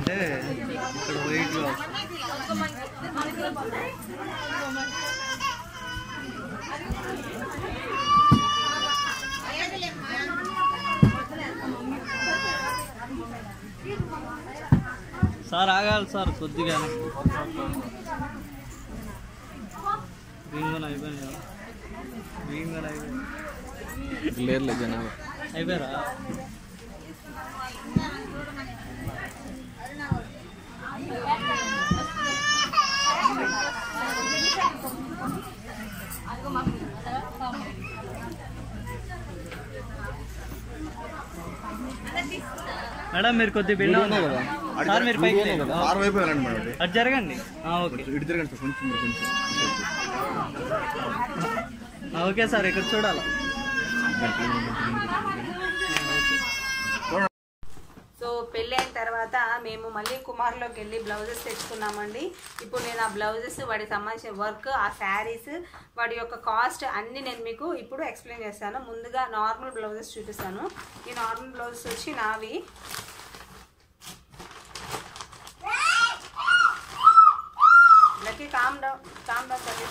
అంటే ఇక్కడ వైట్గా సార్ ఆగాలి సార్ కొద్దిగా గ్రీన్ కూడా అయిపోయింది కదా గ్రీన్ కూడా అయిపోయింది లేరులే జనాలు అయిపోయారా మేడం మీరు కొద్దిగా బిల్డ్ వీడియోనే కదా? సార్ మీరు పైకి వీడియోనే లేండి. కదా? ఆరు వైపు వెళ్ళండి మేడం అది. అటు జరగండి ఆ, ఓకే ఇటు తిరగండి సార్ కొంచెం మీరు కొంచెం ఆ, ఓకే సార్ ఇక్కడ చూడాలి సో పెళ్ళి అయిన తర్వాత మేము మళ్ళీ కుమార్లోకి వెళ్ళి బ్లౌజెస్ తెచ్చుకున్నామండి ఇప్పుడు నేను ఆ బ్లౌజెస్ వాటికి సంబంధించిన వర్క్ ఆ శారీస్ వాటి యొక్క కాస్ట్ అన్నీ నేను మీకు ఇప్పుడు ఎక్స్ప్లెయిన్ చేస్తాను ముందుగా నార్మల్ బ్లౌజెస్ చూపిస్తాను ఈ నార్మల్ బ్లౌజెస్ వచ్చి నావి lucky calm down calm down తల్లి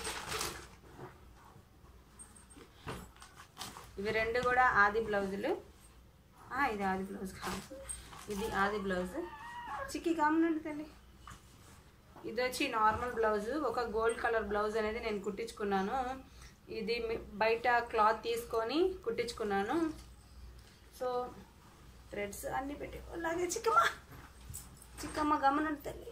ఇవి రెండు కూడా ఆది బ్లౌజులు ఆ, ఇది ఆది బ్లౌజ్ కాదు ఇది ఆది బ్లౌజ్ చిక్కి కామనండి తల్లి ఇది వచ్చి నార్మల్ బ్లౌజ్ ఒక గోల్డ్ కలర్ బ్లౌజ్ అనేది నేను కుట్టించుకున్నాను ఇది మీ- బయట క్లాత్ తీసుకొని కుట్టించుకున్నాను సో థ్రెడ్స్ అన్నీ పెట్టి అలాగే చిక్కమ్మ చిక్కమ్మ గమనండి తల్లి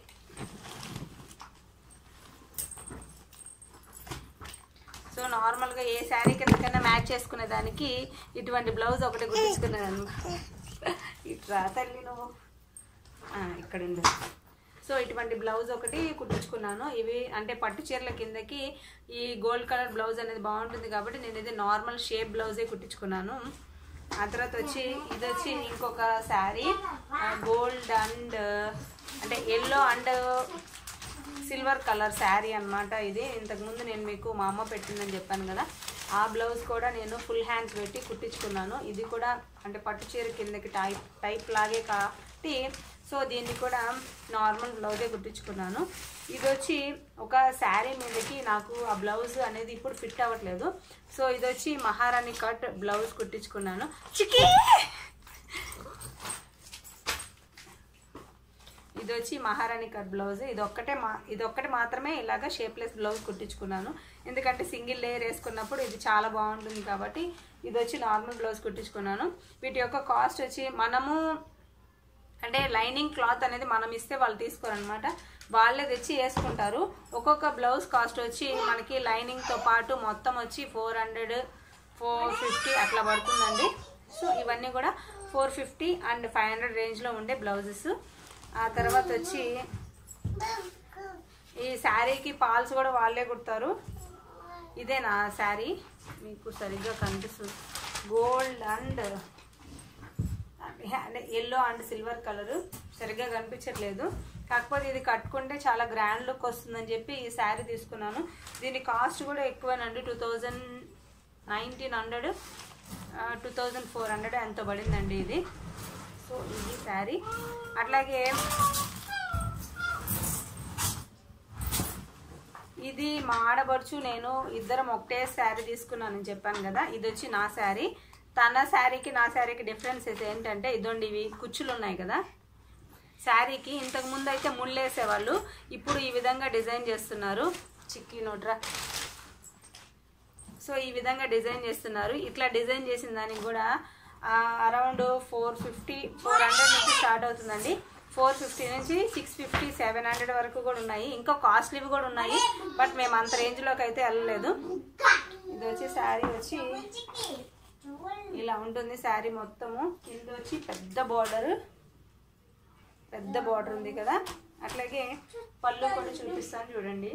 సో నార్మల్గా ఏ శారీ కిందకైనా మ్యాచ్ చేసుకునే దానికి ఇటువంటి బ్లౌజ్ ఒకటి కుట్టించుకున్నాను ఇట్రా తల్లి నువ్వు ఆ, ఇక్కడ ఉండు సో ఇటువంటి బ్లౌజ్ ఒకటి కుట్టించుకున్నాను ఇవి అంటే పట్టు చీరల కిందకి ఈ గోల్డ్ కలర్ బ్లౌజ్ అనేది బాగుంటుంది కాబట్టి నేను ఇది నార్మల్ షేప్ బ్లౌజే కుట్టించుకున్నాను ఆ తర్వాత వచ్చి ఇది వచ్చి ఇంకొక శారీ గోల్డ్ అండ్ అంటే yellow and silver colour sari అన్నమాట ఇది ఇంతకుముందు నేను మీకు మా అమ్మ పెట్టిందని చెప్పాను కదా ఆ బ్లౌజ్ కూడా నేను ఫుల్ హ్యాండ్స్ పెట్టి కుట్టించుకున్నాను ఇది కూడా అంటే పట్టు చీర కిందకి టైప్ టైప్ లాగే కాబట్టి సో దీన్ని కూడా నార్మల్ బ్లౌజే కుట్టించుకున్నాను ఇది వచ్చి ఒక శారీ మీదకి నాకు ఆ బ్లౌజ్ అనేది ఇప్పుడు ఫిట్ అవ్వట్లేదు సో ఇది వచ్చి మహారాణి కట్ బ్లౌజ్ కుట్టించుకున్నాను చికీ ఇది వచ్చి మహారాణి కట్ బ్లౌజ్ ఇది ఒక్కటే మా ఇది ఒక్కటి మాత్రమే ఇలాగ షేప్లెస్ బ్లౌజ్ కుట్టించుకున్నాను ఎందుకంటే సింగిల్ లేయర్ వేసుకున్నప్పుడు ఇది చాలా బాగుంటుంది కాబట్టి ఇది వచ్చి నార్మల్ బ్లౌజ్ కుట్టించుకున్నాను వీటి యొక్క కాస్ట్ వచ్చి మనము అంటే లైనింగ్ క్లాత్ అనేది మనం ఇస్తే వాళ్ళు తీసుకోరనమాట వాళ్ళే తెచ్చి వేసుకుంటారు ఒక్కొక్క బ్లౌజ్ కాస్ట్ వచ్చి మనకి లైనింగ్తో పాటు మొత్తం వచ్చి ఫోర్ హండ్రెడ్ ఫోర్ ఫిఫ్టీ అట్లా పడుతుందండి సో ఇవన్నీ కూడా four fifty and five hundred రేంజ్లో ఉండే బ్లౌజెస్ ఆ తర్వాత వచ్చి ఈ శారీకి పాల్స్ కూడా వాళ్ళే కుడతారు ఇదే నా శారీ మీకు సరిగ్గా కనిపిస్తుంది గోల్డ్ అండ్ అంటే ఎల్లో అండ్ సిల్వర్ కలర్ సరిగ్గా కనిపించట్లేదు కాకపోతే ఇది కట్టుకుంటే చాలా గ్రాండ్ లుక్ వస్తుందని చెప్పి ఈ శారీ తీసుకున్నాను దీని కాస్ట్ కూడా ఎక్కువేనండి two thousand nineteen hundred two thousand four hundred ఎంతో పడిందండి ఇది సో ఇది శారీ అట్లాగే ఇది మా ఆడబడుచు నేను ఇద్దరం ఒకటే శారీ తీసుకున్నానని చెప్పాను కదా ఇది వచ్చి నా శారీ తన శారీకి నా శారీకి డిఫరెన్సెస్ ఏంటంటే ఇదోండి ఇవి కుచ్చులు ఉన్నాయి కదా శారీకి ఇంతకు ముందు అయితే ముళ్ళేసేవాళ్ళు ఇప్పుడు ఈ విధంగా డిజైన్ చేస్తున్నారు చిక్కి నోట్రా సో ఈ విధంగా డిజైన్ చేస్తున్నారు ఇట్లా డిజైన్ చేసిన దానికి కూడా around four fifty four hundred నుంచి స్టార్ట్ అవుతుందండి ఫోర్ ఫిఫ్టీ నుంచి సిక్స్ ఫిఫ్టీ సెవెన్ హండ్రెడ్ వరకు కూడా ఉన్నాయి ఇంకా కాస్ట్లీవి కూడా ఉన్నాయి బట్ మేము అంత రేంజ్లోకి అయితే వెళ్ళలేదు ఇది వచ్చి శారీ వచ్చి ఇలా ఉంటుంది శారీ మొత్తము కింద వచ్చి పెద్ద బార్డర్ పెద్ద బార్డర్ ఉంది కదా అట్లాగే పళ్ళు కూడా చూపిస్తాను చూడండి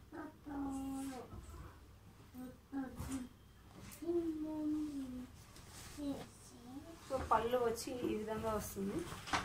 సో పళ్ళు వచ్చి ఈ విధంగా వస్తుంది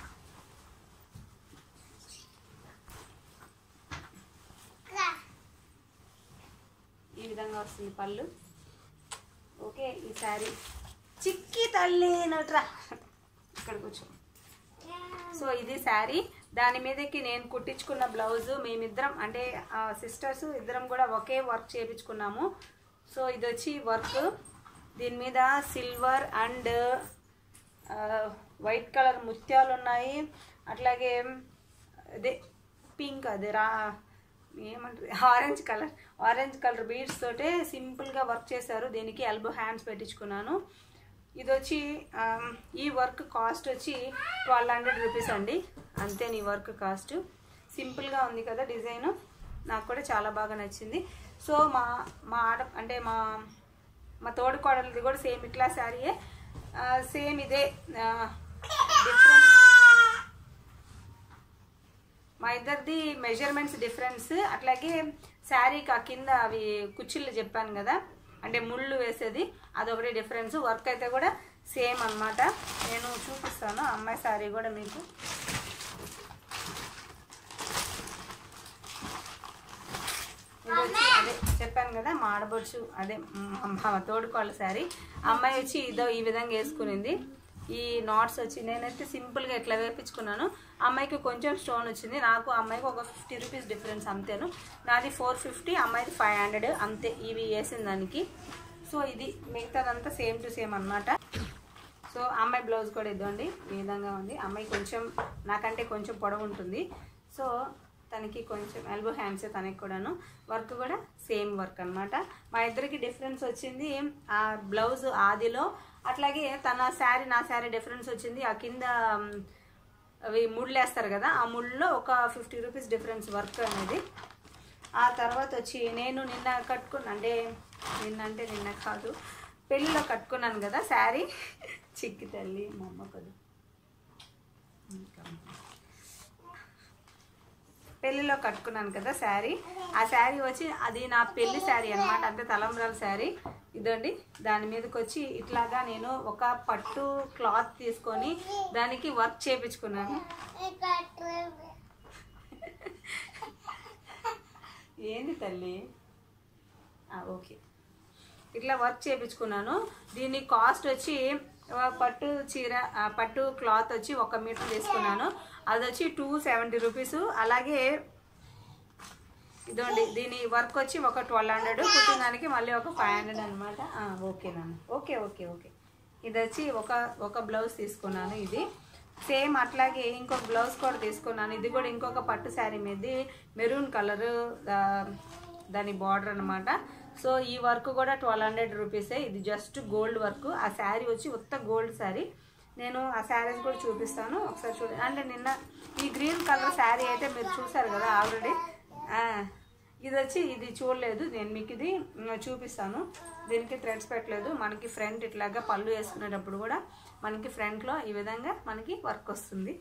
ఈ విధంగా వస్తుంది పళ్ళు ఓకే ఈ శారీ చిక్కి తల్లి నట్రా ఇక్కడ కూర్చో సో ఇది శారీ దాని మీదకి నేను కుట్టించుకున్న బ్లౌజ్ మేమిద్దరం అంటే సిస్టర్స్ ఇద్దరం కూడా ఒకే వర్క్ చేయించుకున్నాము సో ఇది వచ్చి వర్క్ దీని మీద సిల్వర్ అండ్ వైట్ కలర్ ముత్యాలు ఉన్నాయి అట్లాగే అదే పింక్ అదే రా ఏమంటారు orange colour orange colour beads తోటే సింపుల్గా వర్క్ చేశారు దీనికి ఎల్బో హ్యాండ్స్ పెట్టించుకున్నాను ఇది వచ్చి ఆమ్, ఈ వర్క్ కాస్ట్ వచ్చి ట్వెల్వ్ హండ్రెడ్ రూపీస్ అండి అంతే నీ వర్క్ కాస్ట్ సింపుల్గా ఉంది కదా డిజైన్ నాకు కూడా చాలా బాగా నచ్చింది సో మా మా ఆడ అంటే మా మా తోడు కోడలిది కూడా సేమ్ ఇట్లా శారీయే సేమ్ ఇదే డిఫరెంట్ మా ఇద్దరిది మెజర్మెంట్స్ డిఫరెన్స్ అట్లాగే శారీకి ఆ కింద అవి కుచ్చిళ్ళు చెప్పాను కదా అంటే ముళ్ళు వేసేది అదొకటి డిఫరెన్స్ వర్క్ అయితే కూడా సేమ్ అన్నమాట నేను చూపిస్తాను అమ్మాయి శారీ కూడా మీకు ఇది వచ్చి అదే చెప్పాను కదా మా ఆడబొచ్చు అదే మ- మా తోడుకోళ్ళ శారీ అమ్మాయి వచ్చి ఇదో ఈ విధంగా వేసుకునింది ఈ నాట్స్ వచ్చి నేనైతే సింపుల్గా ఇట్లా వేపించుకున్నాను అమ్మాయికి కొంచెం స్టోన్ వచ్చింది నాకు అమ్మాయికి ఒక ఫిఫ్టీ రూపీస్ డిఫరెన్స్ అంతేను నాది ఫోర్ ఫిఫ్టీ అమ్మాయిది ఫైవ్ హండ్రెడ్ అంతే ఇవి వేసిన దానికి సో ఇది మిగతాదంతా సేమ్ టు సేమ్ అన్నమాట సో అమ్మాయి బ్లౌజ్ కూడా ఇద్దండి ఈ విధంగా ఉంది అమ్మాయి కొంచెం నాకంటే కొంచెం పొడవు ఉంటుంది సో తనకి కొంచెం ఎల్బో హ్యాండ్స్ తనకి కూడాను వర్క్ కూడా సేమ్ వర్క్ అన్నమాట మా ఇద్దరికి డిఫరెన్స్ వచ్చింది ఆ బ్లౌజ్ ఆదిలో అట్లాగే తన శారీ నా శారీ డిఫరెన్స్ వచ్చింది ఆ కింద మ్, అవి ముళ్ళు వేస్తారు కదా ఆ ముళ్ళలో ఒక ఫిఫ్టీ రూపీస్ డిఫరెన్స్ వర్క్ అనేది ఆ తర్వాత వచ్చి నేను నిన్న కట్టుకున్నా అంటే నిన్న అంటే నిన్న కాదు పెళ్ళిలో కట్టుకున్నాను కదా శారీ చిక్కి తల్లి మా అమ్మ కదా ఇంకా. పెళ్ళిలో కట్టుకున్నాను కదా శారీ ఆ శారీ వచ్చి అది నా పెళ్లి శారీ అన్నమాట అంటే తలంబ్రాల శారీ ఇదండి దాని మీదకి వచ్చి ఇట్లాగా నేను ఒక పట్టు క్లాత్ తీసుకొని దానికి వర్క్ చేపించుకున్నాను ఏంది తల్లి ఆ, ఓకే ఇట్లా వర్క్ చేయించుకున్నాను దీని కాస్ట్ వచ్చి ఆ, పట్టు చీర ఆ, పట్టు క్లాత్ వచ్చి ఒక మీటర్ తీసుకున్నాను అది వచ్చి టూ సెవెంటీ రూపీస్ అలాగే ఇదండి దీని వర్క్ వచ్చి ఒక ట్వెల్వ్ హండ్రెడ్ కుట్టిందానికి మళ్ళీ ఒక ఫైవ్ హండ్రెడ్ అనమాట ఓకేనండి ఓకే ఓకే ఓకే ఇది వచ్చి ఒక ఒక బ్లౌజ్ తీసుకున్నాను ఇది సేమ్ అట్లాగే ఇంకొక బ్లౌజ్ కూడా తీసుకున్నాను ఇది కూడా ఇంకొక పట్టు శారీ మీద మెరూన్ కలర్ దాని బార్డర్ అన్నమాట సో ఈ వర్క్ కూడా ట్వెల్వ్ హండ్రెడ్ రూపీసే ఇది జస్ట్ గోల్డ్ వర్క్ ఆ శారీ వచ్చి ఉత్త గోల్డ్ శారీ నేను ఆ శారీస్ కూడా చూపిస్తాను ఒకసారి చూడండి అంటే నిన్న ఈ గ్రీన్ కలర్ శారీ అయితే మీరు చూసారు కదా ఆల్రెడీ ఇది వచ్చి ఇది చూడలేదు నేను మీకు ఇది మ్, చూపిస్తాను దీనికి థ్రెడ్స్ పెట్టలేదు మనకి ఫ్రంట్ ఇట్లాగా పళ్ళు వేసుకునేటప్పుడు కూడా మనకి ఫ్రంట్లో ఈ విధంగా మనకి వర్క్ వస్తుంది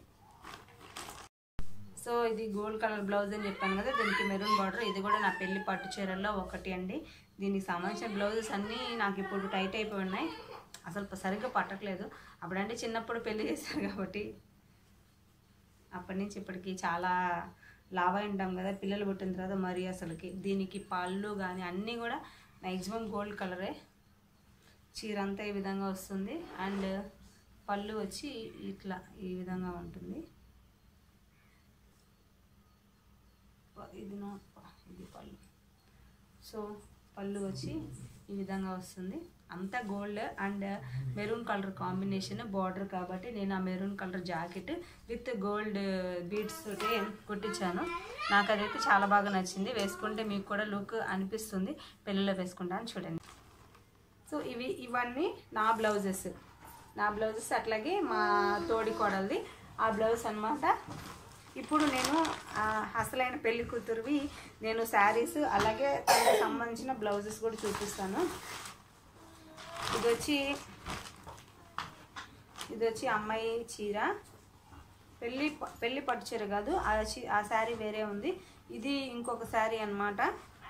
సో ఇది గోల్డ్ కలర్ బ్లౌజ్ అని చెప్పాను కదా దీనికి మెరూన్ బార్డర్ ఇది కూడా నా పెళ్లి పట్టు చీరల్లో ఒకటి అండి దీనికి సంబంధించిన బ్లౌజెస్ అన్నీ నాకు ఇప్పుడు టైట్ అయిపోయి ఉన్నాయి అసలు సరిగ్గా పట్టట్లేదు అప్పుడంటే చిన్నప్పుడు పెళ్లి చేశారు కాబట్టి అప్పటి నుంచి ఇప్పటికి చాలా లావ్ అయి ఉంటాం కదా పిల్లలు పుట్టిన తర్వాత మరి అసలుకి దీనికి పళ్ళు కానీ అన్నీ కూడా మ్యాక్సిమం గోల్డ్ కలరే చీర అంతా ఈ విధంగా వస్తుంది అండ్ పళ్ళు వచ్చి ఇట్లా ఈ విధంగా ఉంటుంది ప- ఇది నా ప- ఇది పళ్ళు సో పళ్ళు వచ్చి ఈ విధంగా వస్తుంది అంతా gold and maroon colour combination border కాబట్టి నేను ఆ maroon colour jacket with gold beads తోటి కుట్టించాను నాకు అదైతే చాలా బాగా నచ్చింది వేసుకుంటే మీకు కూడా లుక్ అనిపిస్తుంది పెళ్ళిలో వేసుకుంటాను చూడండి సో ఇవి ఇవన్నీ నా బ్లౌజెస్ నా బ్లౌజెస్ అట్లాగే మా తోడి కోడలిది ఆ బ్లౌజ్ అన్నమాట ఇప్పుడు నేను ఆ, అసలైన పెళ్లి కూతురువి నేను శారీస్ అలాగే దానికి సంబంధించిన బ్లౌజెస్ కూడా చూపిస్తాను ఇది వచ్చి ఇది వచ్చి అమ్మాయి చీర పెళ్ళి ప- పెళ్ళి పట్టు చీర కాదు ఆ చీ ఆ శారీ వేరే ఉంది ఇది ఇంకొక శారీ అన్నమాట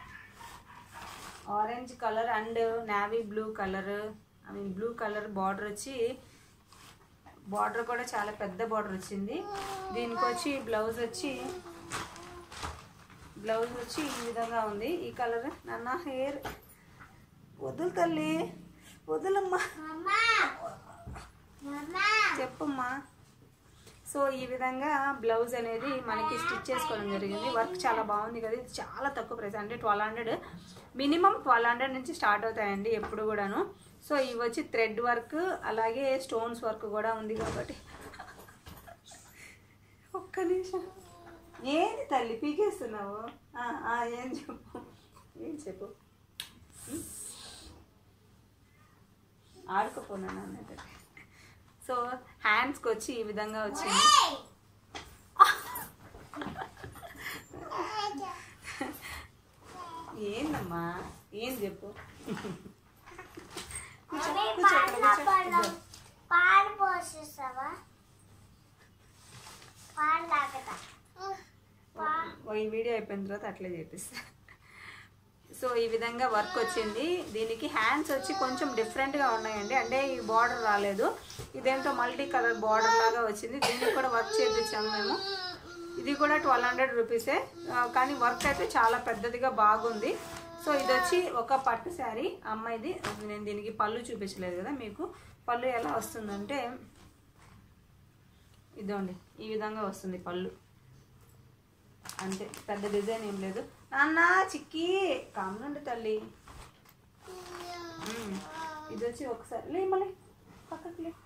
orange colour and navy blue colour I mean blue colour border వచ్చి బార్డర్ కూడా చాలా పెద్ద బార్డర్ వచ్చింది దీనికి వచ్చి బ్లౌజ్ వచ్చి బ్లౌజ్ వచ్చి ఈ విధంగా ఉంది ఈ కలర్ నాన్న హెయిర్ వదులు తల్లి వదులమ్మా చెప్పమ్మా సో ఈ విధంగా బ్లౌజ్ అనేది మనకి స్టిచ్ చేసుకోవడం జరిగింది వర్క్ చాలా బాగుంది కదా ఇది చాలా తక్కువ ప్రైస్ అంటే twelve hundred minimum twelve hundred నుంచి స్టార్ట్ అవుతాయండి ఎప్పుడు కూడాను సో ఇవి వచ్చి థ్రెడ్ వర్క్ అలాగే స్టోన్స్ వర్క్ కూడా ఉంది కాబట్టి ఒక్క నిమిషం ఏంటి తల్లి పీకేస్తున్నావు ఆ, ఆ, ఏం చెప్పు ఏం చెప్పు ఉం? ఆడుకోపోన్నాను అన్నట్టు సో హ్యాండ్స్కి వచ్చి ఈ విధంగా వచ్చింది ఏందమ్మా ఏం చెప్పు కూర్చో, అదే కూర్చో, ఇక్కడ పాలు కూర్చో. పాలు ఇదిగో. పాలు పోసేస్తావా పాలు తాగుతా ఓ, ఈ వీడియో అయిపోయిన తర్వాత అట్లే చేపిస్తా సో ఈ విధంగా వర్క్ వచ్చింది దీనికి హ్యాండ్స్ వచ్చి కొంచెం డిఫరెంట్గా ఉన్నాయండి అంటే ఈ బార్డర్ రాలేదు ఇదేంటో మల్టీ కలర్ బార్డర్ లాగా వచ్చింది దీనికి కూడా వర్క్ చేయించాము మేము ఇది కూడా ట్వెల్వ్ హండ్రెడ్ రూపీసే ఆ, కానీ వర్క్ అయితే చాలా పెద్దదిగా బాగుంది సో ఇది వచ్చి ఒక పట్టు శారీ అమ్మాయిది నేను దీనికి పళ్ళు చూపించలేదు కదా మీకు పళ్ళు ఎలా వస్తుందంటే ఇదండి ఈ విధంగా వస్తుంది పళ్ళు అంతే పెద్ద డిజైన్ ఏం లేదు నాన్న చిక్కి కామనండి తల్లి ఉమ్, ఇది వచ్చి ఒకసారి లే మళ్ళీ పక్కకి లే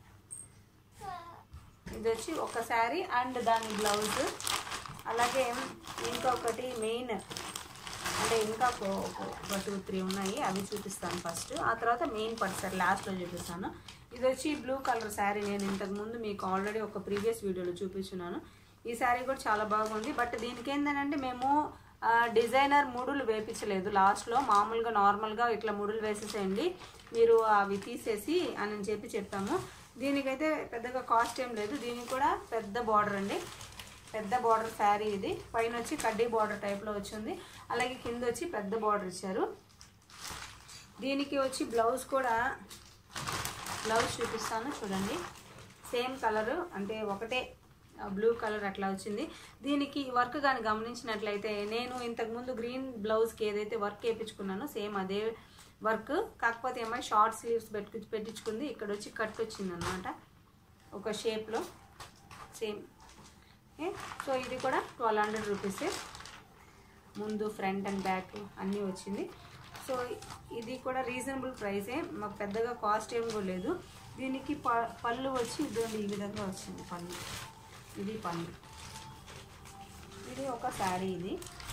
ఇది వచ్చి ఒక శారీ అండ్ దాని బ్లౌజ్ అలాగే ఇంకొకటి మెయిన్ అంటే ఇంకా ఒక- ఒక- ఒక టూ త్రీ ఉన్నాయి అవి చూపిస్తాను ఫస్ట్ ఆ తర్వాత మెయిన్ పట్టు సారీ లాస్ట్లో చూపిస్తాను ఇది వచ్చి బ్లూ కలర్ శారీ నేను ఇంతకు ముందు మీకు ఆల్రెడీ ఒక ప్రీవియస్ వీడియోలో చూపించున్నాను ఈ శారీ కూడా చాలా బాగుంది బట్ దీనికి ఏంటంటే మేము ఆ, డిజైనర్ ముడులు వేపించలేదు లాస్ట్లో మామూలుగా నార్మల్గా ఇట్లా ముడులు వేసేసేయండి మీరు అవి తీసేసి అని చెప్పి చెప్పాము దీనికైతే పెద్దగా కాస్ట్ ఏం లేదు దీనికి కూడా పెద్ద బార్డర్ అండి పెద్ద బార్డర్ శారీ ఇది పైన వచ్చి కడ్డీ బార్డర్ టైప్లో వచ్చింది అలాగే కింద వచ్చి పెద్ద బార్డర్ ఇచ్చారు దీనికి వచ్చి బ్లౌజ్ కూడా బ్లౌజ్ చూపిస్తాను చూడండి సేమ్ కలరు అంటే ఒకటే బ్లూ కలర్ అట్లా వచ్చింది దీనికి వర్క్ కానీ గమనించినట్లయితే నేను ఇంతకుముందు గ్రీన్ బ్లౌజ్కి ఏదైతే వర్క్ వేయించుకున్నానో సేమ్ అదే వర్క్ కాకపోతే ఏమో షార్ట్ స్లీవ్స్ పెట్టు పెట్టించుకుంది ఇక్కడ వచ్చి కట్ వచ్చింది అనమాట ఒక షేప్లో సేమ్ ఓకే సో ఇది కూడా ట్వెల్వ్ హండ్రెడ్ రూపీసే ముందు ఫ్రంట్ అండ్ బ్యాక్ అన్నీ వచ్చింది సో ఇది కూడా రీజనబుల్ ప్రైసే మాకు పెద్దగా కాస్ట్ ఏం కూడా లేదు దీనికి ప పళ్ళు వచ్చి ఇదిగోండి ఈ విధంగా వచ్చింది పళ్ళు ఇది పళ్ళు ఇది ఒక శారీ ఇది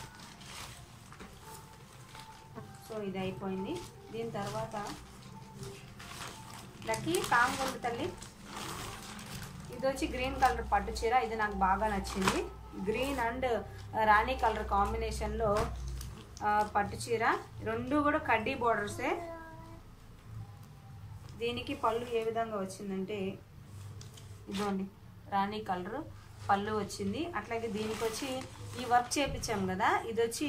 సో ఇది అయిపోయింది దీని తర్వాత లక్కీ కాంగొల్లు తల్లి ఇది వచ్చి గ్రీన్ కలర్ పట్టు చీర ఇది నాకు బాగా నచ్చింది గ్రీన్ అండ్ రాణి కలర్ కాంబినేషన్లో ఆ, పట్టు చీర రెండు కూడా కడ్డీ బోర్డర్సే దీనికి పళ్ళు ఏ విధంగా వచ్చిందంటే ఇదిగోండి రాణి కలర్ పళ్ళు వచ్చింది అట్లాగే దీనికి వచ్చి ఈ వర్క్ చేపించాం కదా ఇది వచ్చి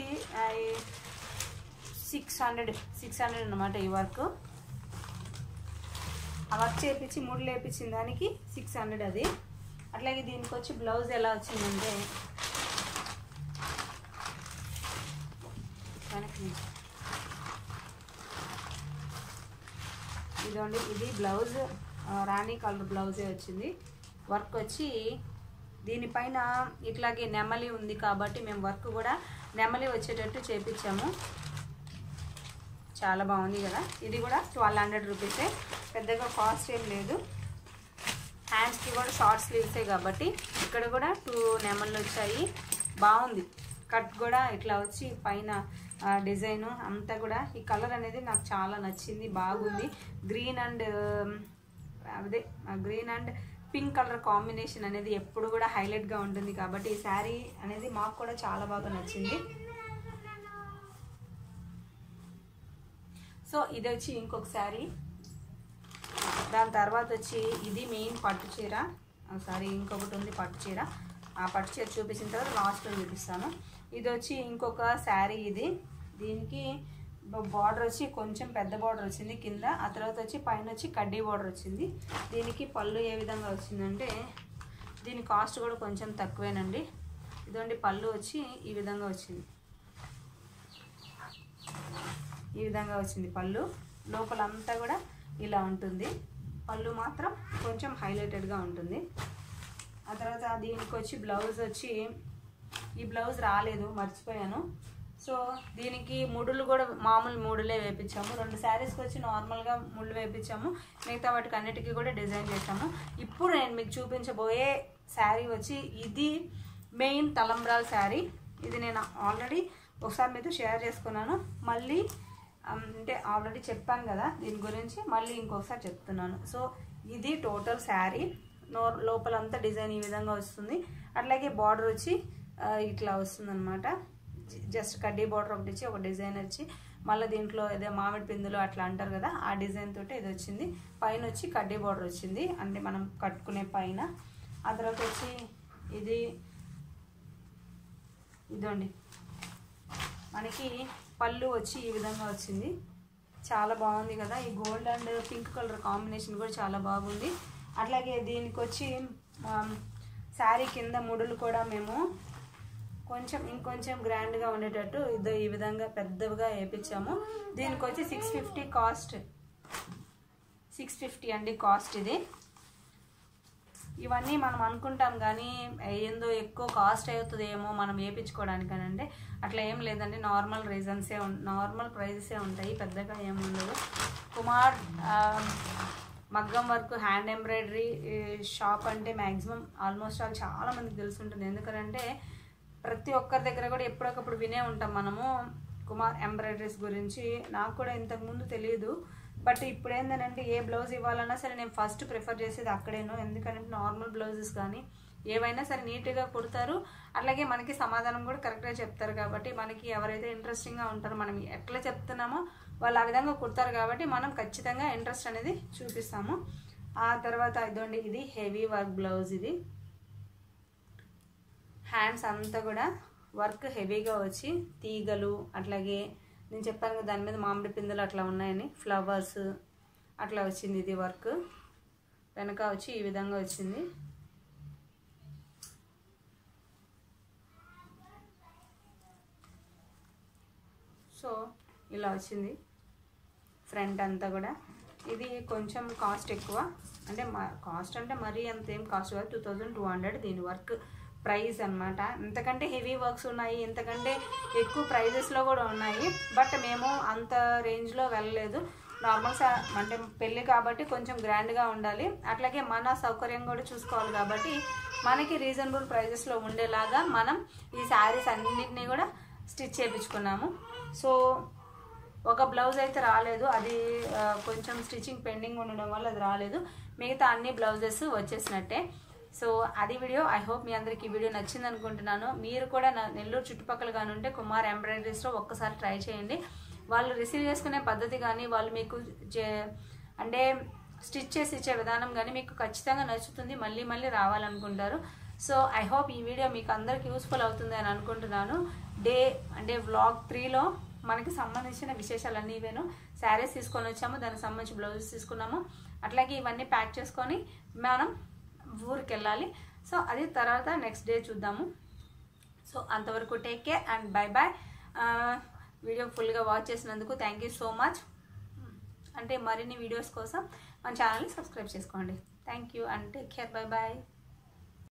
సిక్స్ హండ్రెడ్ సిక్స్ హండ్రెడ్ అనమాట ఈ వర్క్ ఆ వర్క్ చేపించి మూడు లేపించిన దానికి సిక్స్ హండ్రెడ్ అది అట్లాగే దీనికి వచ్చి బ్లౌజ్ ఎలా వచ్చిందంటే వెనక్కి నుంచి. ఇదిగోండి ఇది బ్లౌజ్ ఆ, రాణి కలర్ బ్లౌజే వచ్చింది వర్క్ వచ్చి దీనిపైన ఇట్లాగే నెమలి ఉంది కాబట్టి మేము వర్క్ కూడా నెమలి వచ్చేటట్టు చేపించాము చాలా బాగుంది కదా ఇది కూడా ట్వెల్వ్ హండ్రెడ్ రూపీసే పెద్దగా కాస్ట్ ఏం లేదు హ్యాండ్స్కి కూడా షార్ట్ స్లీవ్సే కాబట్టి ఇక్కడ కూడా టూ నెమళ్ళు వచ్చాయి బాగుంది కట్ కూడా ఇట్లా వచ్చి పైన డిజైన్ అంతా కూడా ఈ కలర్ అనేది నాకు చాలా నచ్చింది బాగుంది గ్రీన్ అండ్ అదే green and pink colour combination అనేది ఎప్పుడు కూడా హైలైట్గా ఉంటుంది కాబట్టి ఈ శారీ అనేది మాకు కూడా చాలా బాగా నచ్చింది సో ఇది వచ్చి ఇంకొక శారీ దాని తర్వాత వచ్చి ఇది మెయిన్ పట్టు చీర సారీ ఇంకొకటి ఉంది పట్టు చీర ఆ పట్టు చీర చూపించిన తర్వాత లాస్ట్లో చూపిస్తాను ఇది వచ్చి ఇంకొక శారీ ఇది దీనికి బార్డర్ వచ్చి కొంచెం పెద్ద బార్డర్ వచ్చింది కింద ఆ తర్వాత వచ్చి పైన వచ్చి కడ్డీ బార్డర్ వచ్చింది దీనికి పళ్ళు ఏ విధంగా వచ్చిందంటే దీని కాస్ట్ కూడా కొంచెం తక్కువేనండి ఇదండి పళ్ళు వచ్చి ఈ విధంగా వచ్చింది ఈ విధంగా వచ్చింది పళ్ళు లోపలంతా కూడా ఇలా ఉంటుంది పళ్ళు మాత్రం కొంచెం హైలైటెడ్గా ఉంటుంది తర్వాత దీనికి వచ్చి బ్లౌజ్ వచ్చి ఈ బ్లౌజ్ రాలేదు మర్చిపోయాను సో దీనికి ముడులు కూడా మామూలు ముడులే వేపించాము రెండు శారీస్కి వచ్చి నార్మల్గా ముళ్ళు వేపించాము మిగతా వాటికి అన్నిటికీ కూడా డిజైన్ చేసాము ఇప్పుడు నేను మీకు చూపించబోయే శారీ వచ్చి ఇది మెయిన్ తలంబ్రాల్ శారీ ఇది నేను ఆల్రెడీ ఒకసారి మీతో షేర్ చేసుకున్నాను మళ్ళీ అంటే ఆల్రెడీ చెప్పాను కదా దీని గురించి మళ్ళీ ఇంకొకసారి చెప్తున్నాను సో ఇది టోటల్ శారీ నో లోపలంతా డిజైన్ ఈ విధంగా వస్తుంది అట్లాగే బార్డర్ వచ్చి ఆ, ఇట్లా వస్తుంది అనమాట జస్ట్ కడ్డీ బార్డర్ ఒకటి ఇచ్చి ఒక డిజైన్ వచ్చి మళ్ళీ దీంట్లో ఏదో మామిడి పిందులు అట్లా అంటారు కదా ఆ డిజైన్ తోటి ఇది వచ్చింది పైన వచ్చి కడ్డీ బార్డర్ వచ్చింది అంటే మనం కట్టుకునే పైన ఆ తర్వాత వచ్చి ఇది ఇదండి మనకి పళ్ళు వచ్చి ఈ విధంగా వచ్చింది చాలా బాగుంది కదా ఈ gold and pink colour combination కూడా చాలా బాగుంది అట్లాగే దీనికి వచ్చి శారీ కింద ముడులు కూడా మేము కొంచెం ఇంకొంచెం గ్రాండ్గా ఉండేటట్టు ఇదో ఈ విధంగా పెద్దవిగా వేయించాము దీనికి వచ్చి six fifty cost six fifty అండి కాస్ట్ ఇది ఇవన్నీ మనం అనుకుంటాం కానీ ఏందో ఎక్కువ కాస్ట్ అవుతుందేమో మనం వేయించుకోవడానికనంటే అట్లా ఏం లేదండి నార్మల్ రీజన్సే నార్మల్ ప్రైజెసే ఉంటాయి పెద్దగా ఏమి ఉండదు కుమార్ ఆ, మగ్గం వర్క్ హ్యాండ్ ఎంబ్రాయిడరీ షాప్ అంటే మ్యాక్సిమం ఆల్మోస్ట్ ఆల్ చాలా మందికి తెలిసి ఉంటుంది ఎందుకంటే ప్రతి ఒక్కరి దగ్గర కూడా ఎప్పటికప్పుడు వినే ఉంటాం మనము కుమార్ ఎంబ్రాయిడరీస్ గురించి నాకు కూడా ఇంతకుముందు తెలియదు బట్ ఇప్పుడు ఏంటంటే ఏ బ్లౌజ్ ఇవ్వాలన్నా సరే నేను ఫస్ట్ ప్రిఫర్ చేసేది అక్కడేనో ఎందుకంటే నార్మల్ బ్లౌజెస్ కానీ ఏవైనా సరే నీట్గా కుడతారు అట్లాగే మనకి సమాధానం కూడా కరెక్ట్గా చెప్తారు కాబట్టి మనకి ఎవరైతే ఇంట్రెస్టింగ్గా ఉంటారో మనం ఎట్లా చెప్తున్నామో వాళ్ళు ఆ విధంగా కుడతారు కాబట్టి మనం ఖచ్చితంగా ఇంట్రెస్ట్ అనేది చూపిస్తాము ఆ తర్వాత ఇదండి ఇది హెవీ వర్క్ బ్లౌజ్ ఇది హ్యాండ్స్ అంతా కూడా వర్క్ హెవీగా వచ్చి తీగలు అట్లాగే నేను చెప్పాను కదా దాని మీద మామిడి పిందెలు అట్లా ఉన్నాయని ఫ్లవర్స్ అట్లా వచ్చింది ఇది వర్క్ వెనక వచ్చి ఈ విధంగా వచ్చింది సో ఇలా వచ్చింది ఫ్రంట్ అంతా కూడా ఇది కొంచెం కాస్ట్ ఎక్కువ అంటే కాస్ట్ అంటే మరీ అంత ఏం కాస్ట్ కాదు టూ థౌజండ్ టూ హండ్రెడ్ దీని వర్క్ ప్రైస్ అనమాట ఇంతకంటే హెవీ వర్క్స్ ఉన్నాయి ఇంతకంటే ఎక్కువ ప్రైజెస్లో కూడా ఉన్నాయి బట్ మేము అంత రేంజ్లో వెళ్ళలేదు నార్మల్ సా అంటే పెళ్ళి కాబట్టి కొంచెం గ్రాండ్గా ఉండాలి అట్లాగే మన సౌకర్యం కూడా చూసుకోవాలి కాబట్టి మనకి రీజనబుల్ ప్రైజెస్లో ఉండేలాగా మనం ఈ శారీస్ అన్నింటినీ కూడా స్టిచ్ చేయించుకున్నాము సో ఒక బ్లౌజ్ అయితే రాలేదు అది ఆ, కొంచెం స్టిచ్చింగ్ పెండింగ్ ఉండడం వల్ల అది రాలేదు మిగతా అన్ని బ్లౌజెస్ వచ్చేసినట్టే సో అది వీడియో ఐ హోప్ మీ అందరికి ఈ వీడియో నచ్చింది అనుకుంటున్నాను మీరు కూడా నా నెల్లూరు చుట్టుపక్కల కానీ ఉంటే కుమార్ ఎంబ్రాయిడరీస్లో ఒక్కసారి ట్రై చేయండి వాళ్ళు రిసీవ్ చేసుకునే పద్ధతి కానీ వాళ్ళు మీకు చే- అంటే స్టిచ్ చేసి ఇచ్చే విధానం కానీ మీకు ఖచ్చితంగా నచ్చుతుంది మళ్ళీ మళ్ళీ రావాలనుకుంటారు సో ఐ హోప్ ఈ వీడియో మీకు అందరికి యూస్ఫుల్ అవుతుంది అని అనుకుంటున్నాను డే అంటే వ్లాగ్ త్రీలో మనకి సంబంధించిన విశేషాలన్నీ ఇవేను శారీస్ తీసుకొని వచ్చాము దానికి సంబంధించి బ్లౌజెస్ తీసుకున్నాము అట్లాగే ఇవన్నీ ప్యాక్ చేసుకొని మనం ఊరికి వెళ్ళాలి సో అది తర్వాత నెక్స్ట్ డే చూద్దాము సో అంతవరకు take care and bye bye video ఫుల్గా వాచ్ చేసినందుకు థ్యాంక్ యూ సో మచ్ అంటే మరిన్ని వీడియోస్ కోసం మన ఛానల్ని సబ్స్క్రైబ్ చేసుకోండి thank you and take care bye bye